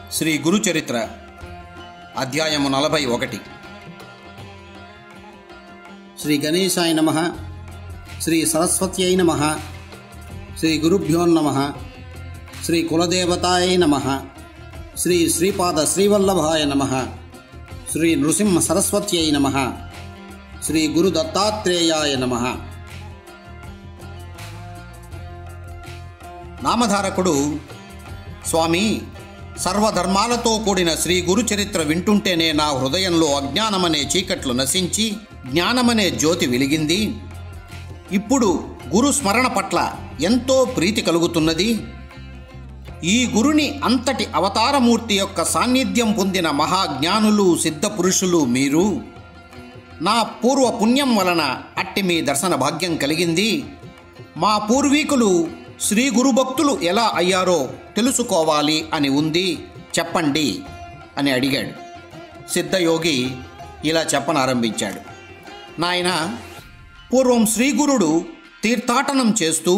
శ్రీ గురు చరిత్ర అధ్యాయము నలభై ఒకటి శ్రీ గణేశాయ నమ శ్రీ సరస్వత్యై నమ శ్రీ గురుభ్యో నమ శ్రీ కులదేవతాయ నమ శ్రీ శ్రీపాద శ్రీవల్లభాయ నమ శ్రీ నృసింహ సరస్వత్యై నమ శ్రీ గురు దత్తాత్రేయాయ నమ నామధారకుడు స్వామి సర్వధర్మాలతో కూడిన శ్రీ గురు చరిత్ర వింటుంటేనే నా హృదయంలో అజ్ఞానమనే చీకట్లు నశించి జ్ఞానమనే జ్యోతి వెలిగింది ఇప్పుడు గురు స్మరణ పట్ల ఎంతో ప్రీతి కలుగుతున్నది ఈ గురుని అంతటి అవతారమూర్తి యొక్క సాన్నిధ్యం పొందిన మహాజ్ఞానులు సిద్ధపురుషులు మీరు నా పూర్వ పుణ్యం వలన అట్టి మీ దర్శన భాగ్యం కలిగింది మా పూర్వీకులు శ్రీ గురు భక్తులు ఎలా అయ్యారో తెలుసుకోవాలి అని ఉంది చెప్పండి అని అడిగాడు సిద్ధయోగి ఇలా చెప్పనారంభించాడు నాయన పూర్వం శ్రీగురుడు తీర్థాటనం చేస్తూ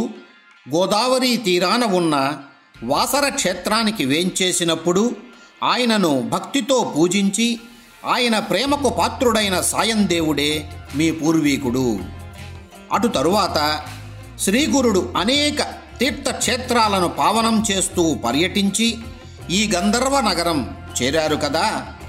గోదావరి తీరాన ఉన్న వాసర క్షేత్రానికి వేంచేసినప్పుడు ఆయనను భక్తితో పూజించి ఆయన ప్రేమకు పాత్రుడైన సాయందేవుడే మీ పూర్వీకుడు అటు తరువాత శ్రీగురుడు అనేక తీర్థక్షేత్రాలను పావనం చేస్తూ పర్యటించి ఈ గంధర్వ నగరం చేరారు కదా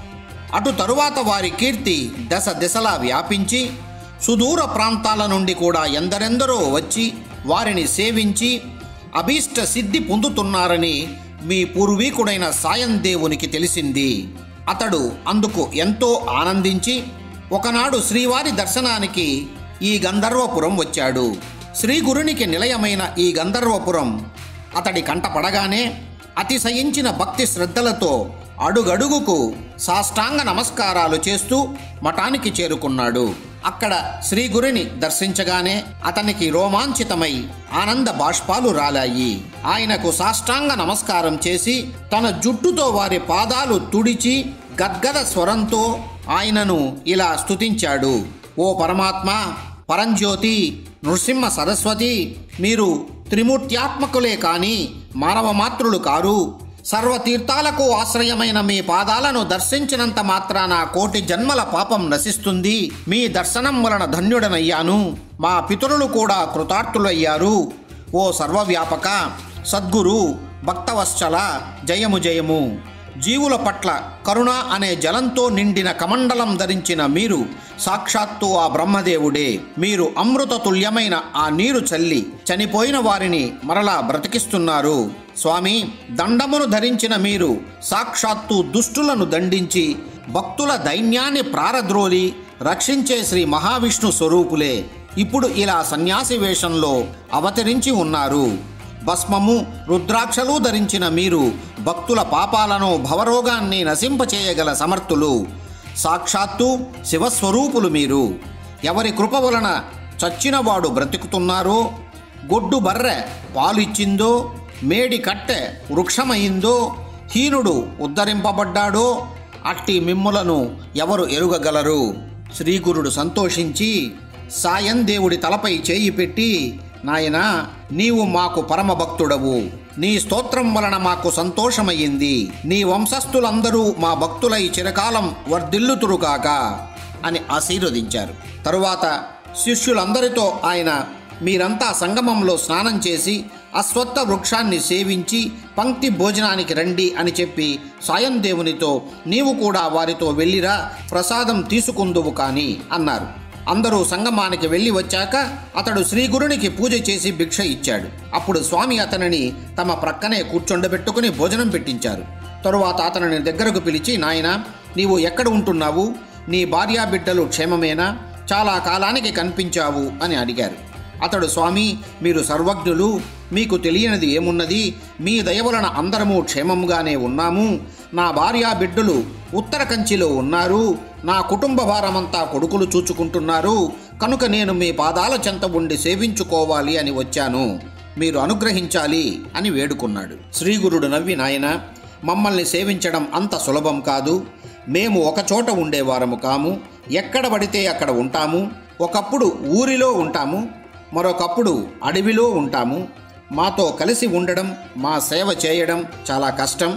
అటు తరువాత వారి కీర్తి దశ దిశలా వ్యాపించి సుదూర ప్రాంతాల నుండి కూడా ఎందరెందరో వచ్చి వారిని సేవించి అభీష్ట సిద్ధి పొందుతున్నారని మీ పూర్వీకుడైన సాయం దేవునికి తెలిసింది అతడు అందుకు ఎంతో ఆనందించి ఒకనాడు శ్రీవారి దర్శనానికి ఈ గంధర్వపురం వచ్చాడు శ్రీ గురునికి నిలయమైన ఈ గంధర్వపురం అతడి కంటపడగానే అతిశయించిన భక్తి శ్రద్ధలతో అడుగడుగుకు సాష్టాంగ నమస్కారాలు చేస్తూ మఠానికి చేరుకున్నాడు అక్కడ శ్రీ గురుని దర్శించగానే అతనికి రోమాంచితమై ఆనంద బాష్పాలు రాలాయి ఆయనకు సాష్టాంగ నమస్కారం చేసి తన జుట్టుతో వారి పాదాలు తుడిచి గద్గద స్వరంతో ఆయనను ఇలా స్తుతించాడు ఓ పరమాత్మ పరంజ్యోతి నృసింహ సరస్వతి మీరు త్రిమూర్త్యాత్మకులే కాని మానవ మాతృలు కారు సర్వతీర్థాలకు ఆశ్రయమైన మీ పాదాలను దర్శించినంత మాత్రాన కోటి జన్మల పాపం నశిస్తుంది మీ దర్శనం వలన ధన్యుడనయ్యాను మా పితరులు కూడా కృతార్థులయ్యారు ఓ సర్వవ్యాపక సద్గురు భక్తవశ్చల జయము జయము జీవుల పట్ల కరుణ అనే జలంతో నిండిన కమండలం ధరించిన మీరు సాక్షాత్తు ఆ బ్రహ్మదేవుడే మీరు అమృత తుల్యమైన ఆ నీరు చల్లి చనిపోయిన వారిని మరలా బ్రతికిస్తున్నారు స్వామి దండమును ధరించిన మీరు సాక్షాత్తు దుష్టులను దండించి భక్తుల దైన్యాన్ని ప్రారద్రోలి రక్షించే శ్రీ మహావిష్ణు స్వరూపులే ఇప్పుడు ఇలా సన్యాసి వేషంలో అవతరించి ఉన్నారు భస్మము రుద్రాక్షలు ధరించిన మీరు భక్తుల పాపాలను భవరోగాన్ని నశింపచేయగల సమర్థులు సాక్షాత్తు శివస్వరూపులు మీరు ఎవరి కృప వలన చచ్చినవాడు బ్రతుకుతున్నారో గొడ్డు బర్రె పాలిచ్చిందో మేడి కట్టె వృక్షమైందో హీనుడు ఉద్ధరింపబడ్డాడో అట్టి మిమ్ములను ఎవరు ఎరుగగలరు శ్రీగురుడు సంతోషించి సాయం దేవుడి తలపై చేయి పెట్టి నాయనా నీవు మాకు పరమ భక్తుడవు నీ స్తోత్రం వలన మాకు సంతోషమయ్యింది నీ వంశస్థులందరూ మా భక్తులై చిరకాలం వర్ధిల్లుతురుగాక అని ఆశీర్వదించారు తరువాత శిష్యులందరితో ఆయన మీరంతా సంగమంలో స్నానం చేసి అశ్వత్థ వృక్షాన్ని సేవించి పంక్తి భోజనానికి రండి అని చెప్పి సాయం దేవునితో నీవు కూడా వారితో వెళ్ళిరా ప్రసాదం తీసుకుందువు కానీ అన్నారు అందరూ సంగమానికి వెళ్ళి వచ్చాక అతడు శ్రీగురునికి పూజ చేసి భిక్ష ఇచ్చాడు అప్పుడు స్వామి అతనిని తమ ప్రక్కనే కూర్చొండబెట్టుకుని భోజనం పెట్టించారు తరువాత అతనిని దగ్గరకు పిలిచి నాయన నీవు ఎక్కడ ఉంటున్నావు నీ భార్యా బిడ్డలు క్షేమమేనా చాలా కాలానికి కనిపించావు అని అడిగారు అతడు స్వామి మీరు సర్వజ్ఞులు మీకు తెలియనిది ఏమున్నది మీ దయ వలన అందరము క్షేమంగానే ఉన్నాము నా భార్యా బిడ్డలు ఉత్తర కంచిలో ఉన్నారు నా కుటుంబ భారమంతా కొడుకులు చూచుకుంటున్నారు కనుక నేను మీ పాదాల చెంత ఉండి సేవించుకోవాలి అని వచ్చాను మీరు అనుగ్రహించాలి అని వేడుకున్నాడు శ్రీగురుడు నవ్వి నాయన మమ్మల్ని సేవించడం అంత సులభం కాదు మేము ఒకచోట ఉండేవారము కాము ఎక్కడ పడితే అక్కడ ఉంటాము ఒకప్పుడు ఊరిలో ఉంటాము మరొకప్పుడు అడవిలో ఉంటాము మాతో కలిసి ఉండడం మా సేవ చేయడం చాలా కష్టం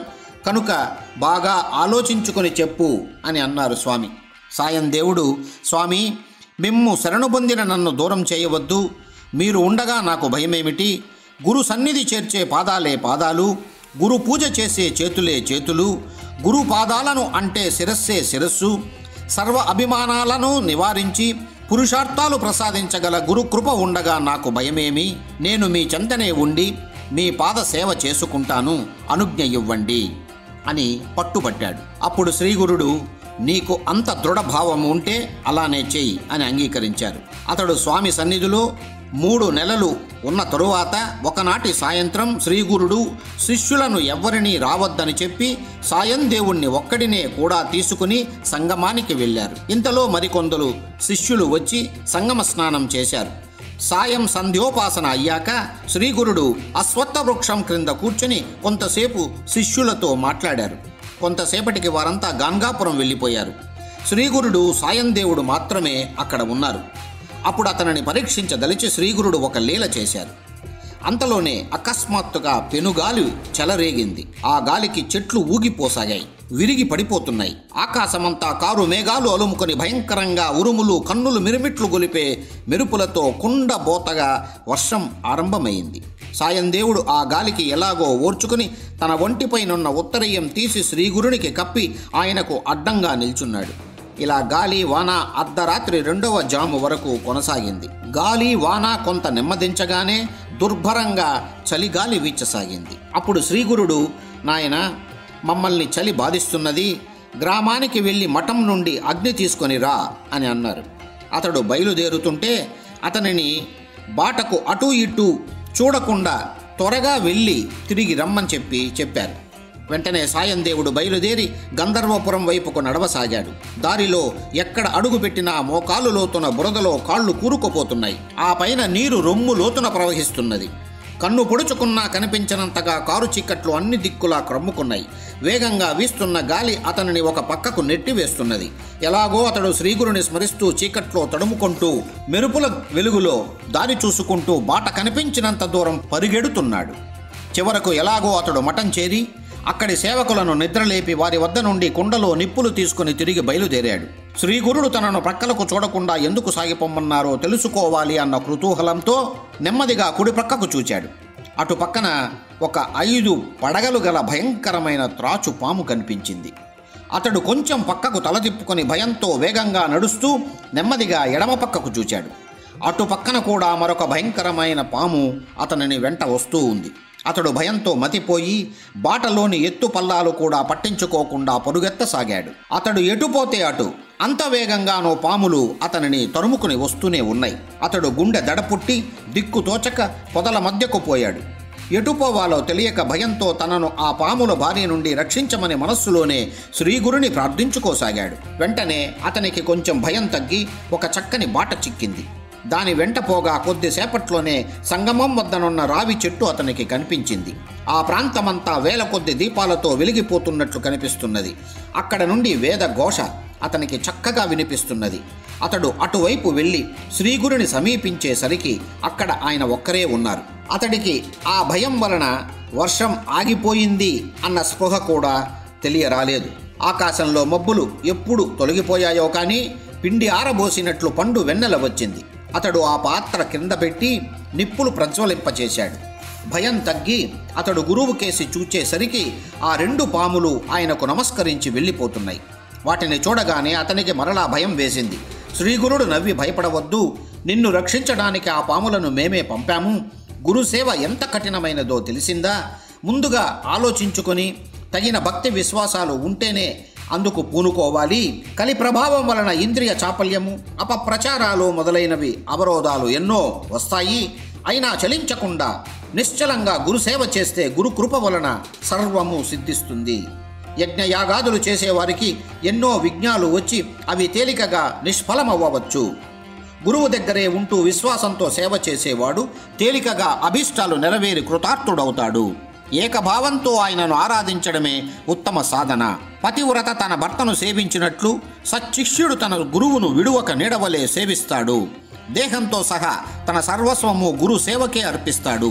కనుక బాగా ఆలోచించుకొని చెప్పు అని అన్నారు స్వామి సాయం దేవుడు స్వామి మిమ్ము శరణు పొందిన నన్ను దూరం చేయవద్దు మీరు ఉండగా నాకు భయమేమిటి గురు సన్నిధి చేర్చే పాదాలే పాదాలు గురు పూజ చేసే చేతులే చేతులు గురు పాదాలను అంటే శిరస్సే శిరస్సు సర్వ అభిమానాలను నివారించి పురుషార్థాలు ప్రసాదించగల గురు కృప ఉండగా నాకు భయమేమి నేను మీ చెంతనే ఉండి మీ పాద సేవ చేసుకుంటాను అనుజ్ఞ ఇవ్వండి అని పట్టుపట్టాడు అప్పుడు శ్రీగురుడు నీకు అంత దృఢభావం ఉంటే అలానే చెయ్యి అని అంగీకరించారు అతడు స్వామి సన్నిధిలో మూడు నెలలు ఉన్న తరువాత ఒకనాటి సాయంత్రం శ్రీగురుడు శిష్యులను ఎవ్వరినీ రావద్దని చెప్పి సాయం దేవుణ్ణి ఒక్కడినే కూడా తీసుకుని సంగమానికి వెళ్ళారు ఇంతలో మరికొందరు శిష్యులు వచ్చి సంగమ స్నానం చేశారు సాయం సంధ్యోపాసన అయ్యాక శ్రీగురుడు అశ్వత్థ వృక్షం క్రింద కూర్చుని కొంతసేపు శిష్యులతో మాట్లాడారు కొంతసేపటికి వారంతా గాన్గాపురం వెళ్ళిపోయారు శ్రీగురుడు సాయం దేవుడు మాత్రమే అక్కడ ఉన్నారు అప్పుడు అతనిని పరీక్షించదలిచి శ్రీగురుడు ఒక లీల చేశారు అంతలోనే అకస్మాత్తుగా పెనుగాలి చెలరేగింది ఆ గాలికి చెట్లు ఊగిపోసాగాయి విరిగి పడిపోతున్నాయి ఆకాశమంతా కారు మేఘాలు అలుముకొని భయంకరంగా ఉరుములు కన్నులు మిరుమిట్లు గొలిపే మెరుపులతో కుండ బోతగా వర్షం ఆరంభమైంది సాయం దేవుడు ఆ గాలికి ఎలాగో ఓర్చుకుని తన ఒంటిపైనున్న ఉత్తరీయం తీసి శ్రీగురునికి కప్పి ఆయనకు అడ్డంగా నిల్చున్నాడు ఇలా గాలి వాన అర్ధరాత్రి రెండవ జాము వరకు కొనసాగింది గాలి వాన కొంత నెమ్మదించగానే దుర్భరంగా చలిగాలి వీచసాగింది అప్పుడు శ్రీగురుడు నాయన మమ్మల్ని చలి బాధిస్తున్నది గ్రామానికి వెళ్ళి మఠం నుండి అగ్ని తీసుకొని రా అని అన్నారు అతడు బయలుదేరుతుంటే అతనిని బాటకు అటు ఇటు చూడకుండా త్వరగా వెళ్ళి తిరిగి రమ్మని చెప్పి చెప్పారు వెంటనే సాయం దేవుడు బయలుదేరి గంధర్వపురం వైపుకు నడవసాగాడు దారిలో ఎక్కడ అడుగు పెట్టినా మోకాలు లోతున బురదలో కాళ్ళు కూరుకుపోతున్నాయి ఆ పైన నీరు రొమ్ము లోతున ప్రవహిస్తున్నది కన్ను పొడుచుకున్నా కనిపించనంతగా కారు చిక్కట్లు అన్ని దిక్కులా క్రమ్ముకున్నాయి వేగంగా వీస్తున్న గాలి అతనిని ఒక పక్కకు నెట్టివేస్తున్నది ఎలాగో అతడు శ్రీగురుని స్మరిస్తూ చీకట్లో తడుముకుంటూ మెరుపుల వెలుగులో దారి చూసుకుంటూ బాట కనిపించినంత దూరం పరిగెడుతున్నాడు చివరకు ఎలాగో అతడు మఠం చేరి అక్కడి సేవకులను నిద్రలేపి వారి వద్ద నుండి కుండలో నిప్పులు తీసుకుని తిరిగి బయలుదేరాడు శ్రీగురుడు తనను ప్రక్కలకు చూడకుండా ఎందుకు సాగిపోమన్నారో తెలుసుకోవాలి అన్న కుతూహలంతో నెమ్మదిగా కుడి ప్రక్కకు చూచాడు అటు పక్కన ఒక ఐదు పడగలు గల భయంకరమైన త్రాచు పాము కనిపించింది అతడు కొంచెం పక్కకు తల తిప్పుకొని భయంతో వేగంగా నడుస్తూ నెమ్మదిగా ఎడమ పక్కకు చూచాడు అటు పక్కన కూడా మరొక భయంకరమైన పాము అతనిని వెంట వస్తూ ఉంది అతడు భయంతో మతిపోయి బాటలోని ఎత్తు పల్లాలు కూడా పట్టించుకోకుండా పరుగెత్తసాగాడు అతడు ఎటుపోతే అటు అంత వేగంగానో పాములు అతనిని తరుముకుని వస్తూనే ఉన్నాయి అతడు గుండె దడపుట్టి దిక్కు తోచక పొదల మధ్యకు పోయాడు ఎటుపోవాలో తెలియక భయంతో తనను ఆ పాముల బారి నుండి రక్షించమని మనస్సులోనే శ్రీగురుని ప్రార్థించుకోసాగాడు వెంటనే అతనికి కొంచెం భయం తగ్గి ఒక చక్కని బాట చిక్కింది దాని వెంట పోగా కొద్దిసేపట్లోనే సంగమం వద్దనున్న రావి చెట్టు అతనికి కనిపించింది ఆ ప్రాంతమంతా వేల కొద్ది దీపాలతో వెలిగిపోతున్నట్లు కనిపిస్తున్నది అక్కడ నుండి వేద ఘోష అతనికి చక్కగా వినిపిస్తున్నది అతడు అటువైపు వెళ్ళి శ్రీగురుని సమీపించేసరికి అక్కడ ఆయన ఒక్కరే ఉన్నారు అతడికి ఆ భయం వలన వర్షం ఆగిపోయింది అన్న స్పృహ కూడా తెలియరాలేదు ఆకాశంలో మబ్బులు ఎప్పుడు తొలగిపోయాయో కానీ పిండి ఆరబోసినట్లు పండు వెన్నెల వచ్చింది అతడు ఆ పాత్ర కింద పెట్టి నిప్పులు ప్రజ్వలింపచేశాడు భయం తగ్గి అతడు గురువు కేసి చూచేసరికి ఆ రెండు పాములు ఆయనకు నమస్కరించి వెళ్ళిపోతున్నాయి వాటిని చూడగానే అతనికి మరలా భయం వేసింది శ్రీగురుడు నవ్వి భయపడవద్దు నిన్ను రక్షించడానికి ఆ పాములను మేమే పంపాము గురుసేవ ఎంత కఠినమైనదో తెలిసిందా ముందుగా ఆలోచించుకొని తగిన భక్తి విశ్వాసాలు ఉంటేనే అందుకు పూనుకోవాలి కలి ప్రభావం వలన ఇంద్రియ చాపల్యము అపప్రచారాలు మొదలైనవి అవరోధాలు ఎన్నో వస్తాయి అయినా చలించకుండా నిశ్చలంగా గురుసేవ చేస్తే గురు కృప వలన సర్వము సిద్ధిస్తుంది యజ్ఞయాగాదులు చేసేవారికి ఎన్నో విఘ్నాలు వచ్చి అవి తేలికగా నిష్ఫలమవ్వవచ్చు గురువు దగ్గరే ఉంటూ విశ్వాసంతో సేవ చేసేవాడు తేలికగా అభీష్టాలు నెరవేరి కృతార్థుడవుతాడు ఏకభావంతో ఆయనను ఆరాధించడమే ఉత్తమ సాధన పతివ్రత తన భర్తను సేవించినట్లు సచ్చిష్యుడు తన గురువును విడువక నీడవలే సేవిస్తాడు దేహంతో సహా తన సర్వస్వము గురు సేవకే అర్పిస్తాడు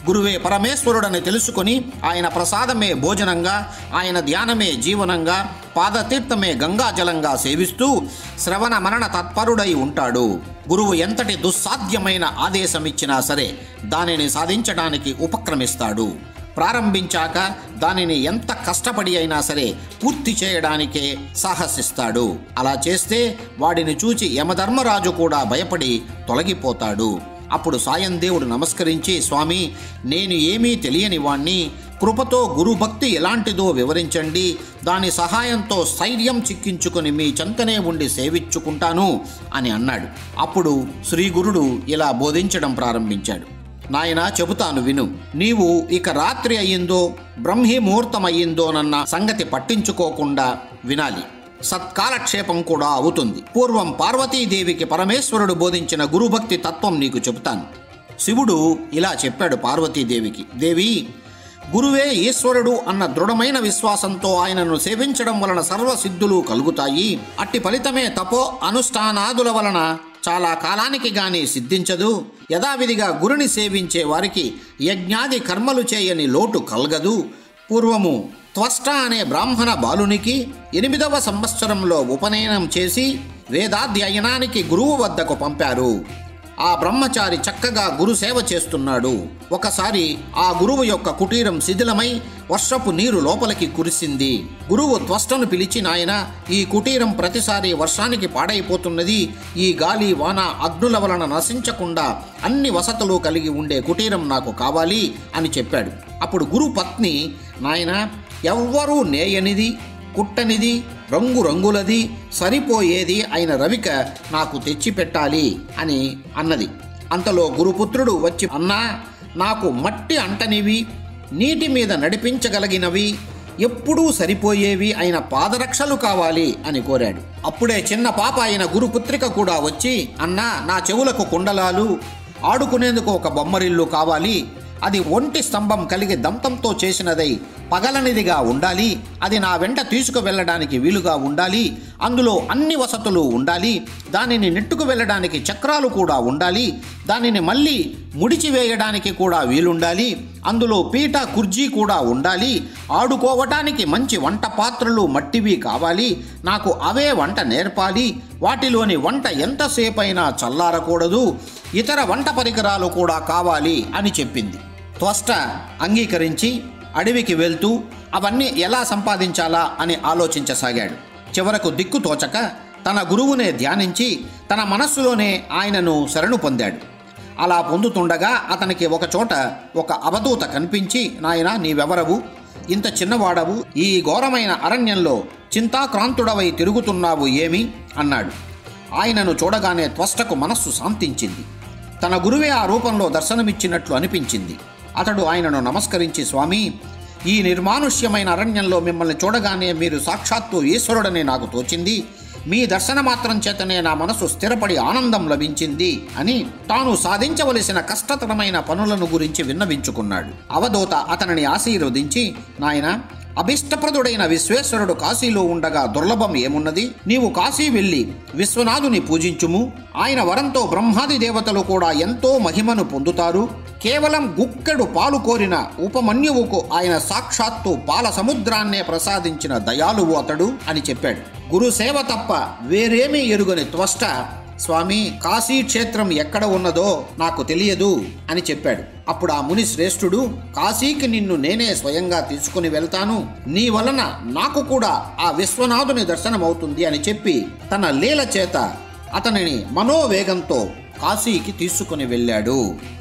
గురువే పరమేశ్వరుడని తెలుసుకొని ఆయన ప్రసాదమే భోజనంగా ఆయన ధ్యానమే జీవనంగా పాదతీర్థమే గంగాజలంగా సేవిస్తూ శ్రవణ మనన తత్పరుడై ఉంటాడు గురువు ఎంతటి దుస్సాధ్యమైన ఆదేశం ఇచ్చినా సరే దానిని సాధించడానికి ఉపక్రమిస్తాడు ప్రారంభించాక దానిని ఎంత కష్టపడి అయినా సరే పూర్తి చేయడానికే సాహసిస్తాడు అలా చేస్తే వాడిని చూచి యమధర్మరాజు కూడా భయపడి తొలగిపోతాడు అప్పుడు సాయం దేవుడు నమస్కరించి స్వామి నేను ఏమీ తెలియని వాణ్ణి కృపతో గురుభక్తి ఎలాంటిదో వివరించండి దాని సహాయంతో స్థైర్యం చిక్కించుకొని మీ చెంతనే ఉండి సేవించుకుంటాను అని అన్నాడు అప్పుడు శ్రీ గురుడు ఇలా బోధించడం ప్రారంభించాడు నాయనా చెబుతాను విను నీవు ఇక రాత్రి అయ్యిందో బ్రహ్మీ ముహూర్తం అయ్యిందోనన్న సంగతి పట్టించుకోకుండా వినాలి సత్కాలక్షేపం కూడా అవుతుంది పూర్వం పార్వతీదేవికి పరమేశ్వరుడు బోధించిన గురుభక్తి తత్వం నీకు చెబుతాను శివుడు ఇలా చెప్పాడు పార్వతీదేవికి దేవి గురువే ఈశ్వరుడు అన్న దృఢమైన విశ్వాసంతో ఆయనను సేవించడం వలన సర్వసిద్ధులు కలుగుతాయి అట్టి ఫలితమే తపో అనుష్ఠానాదుల వలన చాలా కాలానికి గాని సిద్ధించదు యథావిధిగా గురుని సేవించే వారికి యజ్ఞాది కర్మలు చేయని లోటు కలగదు పూర్వము త్వష్ట అనే బ్రాహ్మణ బాలునికి ఎనిమిదవ సంవత్సరంలో ఉపనయనం చేసి వేదాధ్యయనానికి గురువు వద్దకు పంపారు ఆ బ్రహ్మచారి చక్కగా గురు సేవ చేస్తున్నాడు ఒకసారి ఆ గురువు యొక్క కుటీరం శిథిలమై వర్షపు నీరు లోపలికి కురిసింది గురువు త్వష్టను పిలిచి నాయన ఈ కుటీరం ప్రతిసారి వర్షానికి పాడైపోతున్నది ఈ గాలి వాన అగ్నుల వలన నశించకుండా అన్ని వసతులు కలిగి ఉండే కుటీరం నాకు కావాలి అని చెప్పాడు అప్పుడు గురు పత్ని నాయన ఎవ్వరూ నేయనిది కుట్టనిది రంగు రంగులది సరిపోయేది అయిన రవిక నాకు తెచ్చిపెట్టాలి అని అన్నది అంతలో గురుపుత్రుడు వచ్చి అన్నా నాకు మట్టి అంటనివి నీటి మీద నడిపించగలిగినవి ఎప్పుడూ సరిపోయేవి అయిన పాదరక్షలు కావాలి అని కోరాడు అప్పుడే చిన్న పాప అయిన గురుపుత్రిక కూడా వచ్చి అన్నా నా చెవులకు కుండలాలు ఆడుకునేందుకు ఒక బొమ్మరిల్లు కావాలి అది ఒంటి స్తంభం కలిగి దంతంతో చేసినదై పగలనిదిగా ఉండాలి అది నా వెంట తీసుకువెళ్ళడానికి వీలుగా ఉండాలి అందులో అన్ని వసతులు ఉండాలి దానిని నెట్టుకు వెళ్ళడానికి చక్రాలు కూడా ఉండాలి దానిని మళ్ళీ ముడిచి వేయడానికి కూడా వీలుండాలి అందులో పీట కుర్జీ కూడా ఉండాలి ఆడుకోవటానికి మంచి వంట పాత్రలు మట్టివి కావాలి నాకు అవే వంట నేర్పాలి వాటిలోని వంట ఎంతసేపైనా చల్లారకూడదు ఇతర వంట పరికరాలు కూడా కావాలి అని చెప్పింది త్వష్ట అంగీకరించి అడవికి వెళ్తూ అవన్నీ ఎలా సంపాదించాలా అని ఆలోచించసాగాడు చివరకు దిక్కు తోచక తన గురువునే ధ్యానించి తన మనస్సులోనే ఆయనను శరణు పొందాడు అలా పొందుతుండగా అతనికి ఒక చోట ఒక అవధూత కనిపించి నాయన నీవెవరవు ఇంత చిన్నవాడవు ఈ ఘోరమైన అరణ్యంలో చింతాక్రాంతుడవై తిరుగుతున్నావు ఏమి అన్నాడు ఆయనను చూడగానే త్వష్టకు మనస్సు శాంతించింది తన గురువే ఆ రూపంలో దర్శనమిచ్చినట్లు అనిపించింది అతడు ఆయనను నమస్కరించి స్వామి ఈ నిర్మానుష్యమైన అరణ్యంలో మిమ్మల్ని చూడగానే మీరు సాక్షాత్తు ఈశ్వరుడని నాకు తోచింది మీ దర్శన మాత్రం చేతనే నా మనసు స్థిరపడి ఆనందం లభించింది అని తాను సాధించవలసిన కష్టతరమైన పనులను గురించి విన్నవించుకున్నాడు అవధూత అతనిని ఆశీర్వదించి నాయన అభిష్టప్రదుడైన విశ్వేశ్వరుడు కాశీలో ఉండగా దుర్లభం ఏమున్నది నీవు కాశీ వెళ్ళి విశ్వనాథుని పూజించుము ఆయన వరంతో బ్రహ్మాది దేవతలు కూడా ఎంతో మహిమను పొందుతారు కేవలం గుక్కెడు పాలు కోరిన ఉపమన్యువుకు ఆయన సాక్షాత్తు పాల సముద్రాన్నే ప్రసాదించిన దయాలువు అతడు అని చెప్పాడు గురు సేవ తప్ప వేరేమీ ఎరుగని త్వష్ట స్వామి కాశీ క్షేత్రం ఎక్కడ ఉన్నదో నాకు తెలియదు అని చెప్పాడు అప్పుడు ఆ ముని శ్రేష్ఠుడు కాశీకి నిన్ను నేనే స్వయంగా తీసుకుని వెళ్తాను నీ వలన నాకు కూడా ఆ విశ్వనాథుని దర్శనమవుతుంది అని చెప్పి తన లీల చేత అతనిని మనోవేగంతో కాశీకి తీసుకుని వెళ్ళాడు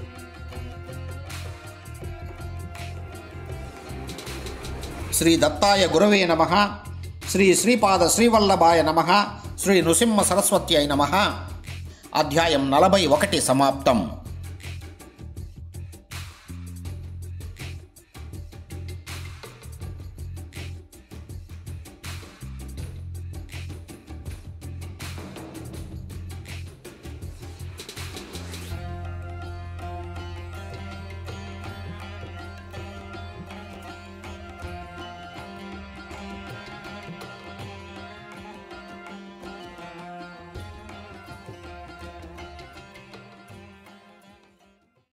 శ్రీ దత్తాయ గురవే నమ శ్రీ శ్రీపాద శ్రీవల్లభాయ నమ శ్రీ నృసింహ సరస్వత్యై నమ అధ్యాయం నలభై ఒకటి సమాప్తం